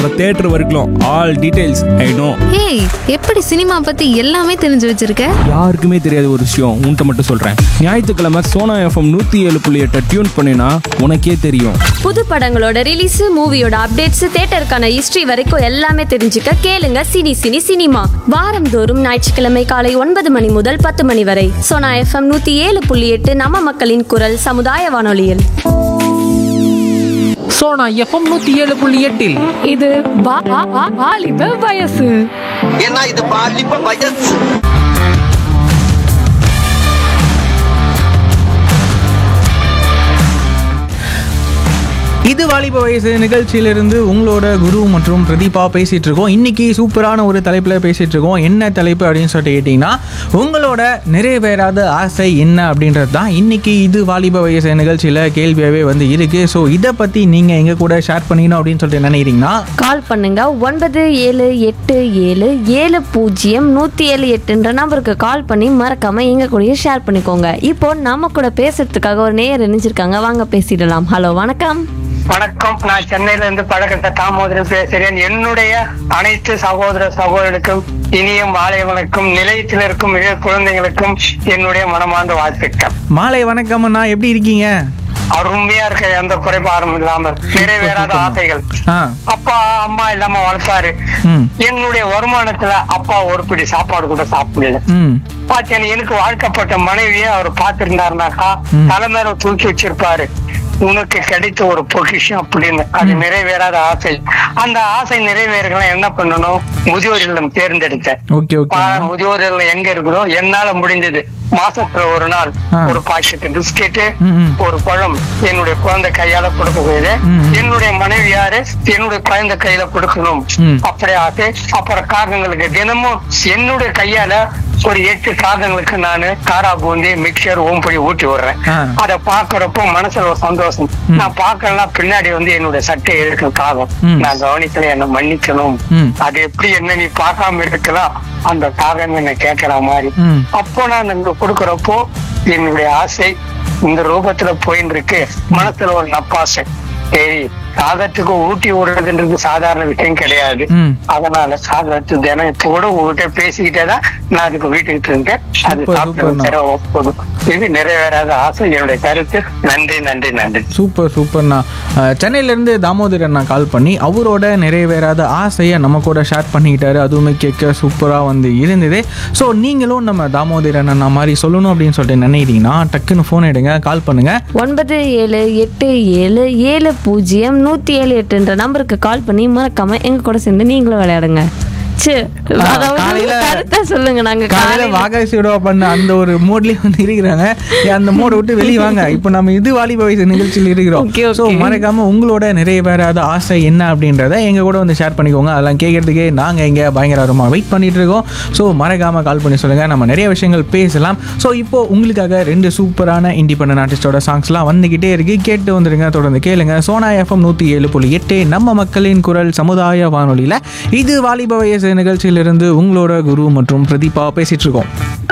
Theatre வரைக்கும் all details I know hey எப்படி cinema பத்தி எல்லாமே தெரிஞ்சு வச்சிருக்க யாருக்குமே தெரியாத ஒரு விஷயம் உன்கிட்ட மட்டும் சொல்றேன் ஞாயிற்றுக்கிழமை சோனா எஃப்எம் நூத்தி ஏழு புள்ளி எட்டை டியூன் பண்ணினா உனக்கே தெரியும் புது படங்களோட ரிலீஸ் மூவியோட அப்டேட்ஸ் தேட்டருக்கான ஹிஸ்டரி வரைக்கும் எல்லாமே தெரிஞ்சுக்க கேளுங்க சினி சினி சினிமா வாரந்தோறும் ஞாயிற்றுக்கிழமை காலை ஒன்பது மணி முதல் பத்து மணி வரை சோனா எஃப்எம் நூத்தி ஏழு புள்ளி எட்டு நம்ம மக்களின் குரல் சமுதாய வானொலியில் சோனா எஃப்எம் நூத்தி ஏழு புள்ளி எட்டில் இது வா- வா- வா- வாலிப வயசு ஏன்னா இது பாலிப்ப வயசு இது வாலிப வயசு நிகழ்ச்சியிலிருந்து உங்களோட குரு மற்றும் பிரதீபா பேசிட்டு இருக்கோம் இன்னைக்கு சூப்பரான ஒரு தலைப்பில் பேசிட்டு இருக்கோம் என்ன தலைப்பு அப்படின்னு சொல்லிட்டு கேட்டிங்கன்னா உங்களோட நிறைவேறாத ஆசை என்ன அப்படின்றது தான் இன்னைக்கு இது வாலிப வயசு நிகழ்ச்சியில் கேள்வியாகவே வந்து இருக்கு ஸோ இதை பற்றி நீங்கள் எங்கள் கூட ஷேர் பண்ணிக்கணும் அப்படின்னு சொல்லிட்டு நினைக்கிறீங்கன்னா கால் பண்ணுங்க ஒன்பது ஏழு எட்டு ஏழு ஏழு பூஜ்ஜியம் நூத்தி ஏழு எட்டுன்ற நம்பருக்கு கால் பண்ணி மறக்காம எங்க கூடயே ஷேர் பண்ணிக்கோங்க இப்போ நம்ம கூட பேசுறதுக்காக ஒரு நேயர் இணைஞ்சிருக்காங்க வாங்க பேசிடலாம் ஹலோ வணக்கம் வணக்கம் நான் சென்னையில இருந்து பழக்கத்தை தாமோதரன் பேசுகிறேன் என்னுடைய அனைத்து சகோதர சகோதரர்களுக்கும் இனிய மாலை வணக்கம் நிலையத்தில் இருக்கும் இளைய குழந்தைகளுக்கும் என்னுடைய மனமார்ந்த வாழ்த்துக்கள் மாலை வணக்கம் அண்ணா எப்படி இருக்கீங்க அருமையா இருக்க எந்த குறைபாடும் இல்லாமல் நிறைவேறாத ஆசைகள் ஆ அப்பா அம்மா இல்லாம வளர்த்தாரு ம் என்னுடைய வருமானத்துல அப்பா ஒரு பிடி சாப்பாடு கூட சாப்பிடல ம் பாத்தீங்கன்னா எனக்கு வாழ்க்கப்பட்ட மனைவியை அவர் பார்த்திருந்தாருனாக்கா ம். தலை மேல தூக்கி வச்சிருப்பாரு உனக்கு கிடைத்த ஒரு பொக்கிஷம் அப்படின்னு அது நிறைவேறாத ஆசை அந்த ஆசை நிறைவேறலாம் என்ன பண்ணணும் முதியோர் இல்லம் தேர்ந்தெடுத்தேன் ஓகே ஓகே பா- முதியோர் இல்லம் எங்க இருக்குதோ என்னால முடிஞ்சது மாசத்துல ஒரு நாள் ஆ. ஒரு பாக்கெட் பிஸ்கெட்டு ம், ம். ஒரு பழம் என்னுடைய குழந்தை கையால கொடுக்க போகுது ம், ம். என்னுடைய மனைவியாரு என்னுடைய குழந்தை கையில கொடுக்கணும் ம். அப்படி ஆசை அப்புறம் காகங்களுக்கு தினமும் என்னுடைய கையால ஒரு எட்டு காகங்களுக்கு நானு காரா பூந்தி மிக்சர் ஓம்பொடி ஊட்டி விடுறேன் ஆ. அத பாக்குறப்போ மனசுல ஒரு சந்தோஷம் நான் பாக்கலாம் பின்னாடி வந்து என்னுடைய சட்டை இருக்கு காகம் ம். நான் கவனிக்கல என்ன மன்னிக்கணும் ம். அது எப்படி என்ன நீ பார்க்காம இருக்கலாம் அந்த காகம் என்ன கேட்கற மாதிரி ம். அப்போ நான் இங்க கொடுக்கறப்போ என்னுடைய ஆசை இந்த ரூபத்துல போயின்னு இருக்கு மனசுல ஒரு நப்பாசை சரி காகத்துக்கு ஊட்டி விடுறதுன்றது சாதாரண விஷயம் கிடையாது ம். அதனால காகத்து தினம் இப்ப கூட உங்ககிட்ட பேசிக்கிட்டே தான் நான் அதுக்கு வீட்டுக்கு இருக்கேன் அது சூப்பர், சாப்பிட்டு சூப்பர்ண்ணா. தர போதும் இது நிறைவேறாத ஆசை என்னுடைய கருத்து நன்றி நன்றி நன்றி சூப்பர் சூப்பர்ண்ணா அஹ், சென்னையிலேருந்து தாமோதர் அண்ணா கால் பண்ணி அவரோட நிறைவேறாத ஆசையை நம்ம கூட ஷேர் பண்ணிக்கிட்டாரு அதுவுமே கேட்க சூப்பராக வந்து இருந்தது ஸோ நீங்களும் நம்ம தாமோதர் அண்ணா மாதிரி சொல்லணும் அப்படின்னு சொல்லிட்டு நினைக்கிறீங்கன்னா டக்குன்னு ஃபோன் எடுங்க கால் பண்ணுங்க ஒன்பது ஏழு எட்டு ஏழு ஏழு பூஜ்ஜியம் நூத்தி ஏழு எட்டுன்ற நம்பருக்கு கால் பண்ணி மறக்காம எங்க கூட சேர்ந்து நீங்களும் விளையாடுங்க ச்சே, அதாவது காலையில- கருத்தா சொல்லுங்க நாங்க காலையில காலையில வாகாசி விடவா பண்ண அந்த ஒரு மோட்லயே வந்து இருக்கிறாங்க ஏன் அந்த மோட விட்டு வெளியே வாங்க இப்போ நம்ம இது வாலிப வயசு நிகழ்ச்சியில் இருக்கிறோம் Okay, okay. ஸோ மறக்காம உங்களோட நிறைவேறாத ஆசை என்ன அப்படின்றத எங்க கூட வந்து ஷேர் பண்ணிக்கோங்க அதெல்லாம் கேட்கறதுக்கே நாங்க இங்க பயங்கரமா வெயிட் பண்ணிட்டு இருக்கோம் ஸோ மறக்காம கால் பண்ணி சொல்லுங்க நம்ம நிறைய விஷயங்கள் பேசலாம் ஸோ இப்போ உங்களுக்காக ரெண்டு சூப்பரான இண்டிபெண்டன்ட் ஆர்டிஸ்டோட சாங்ஸ்லாம் வந்துகிட்டே இருக்கு கேட்டு வந்துருங்க தொடர்ந்து கேளுங்க சோனா எஃப்எம் நூத்தி ஏழு புள்ளி எட்டு நம்ம மக்களின் குரல் சமுதாய வானொலியில இது வாலிப வயசு நிகழ்ச்சியிலிருந்து உங்களோட குரு மற்றும் பிரதீபா பேசிட்டு இருக்கோம்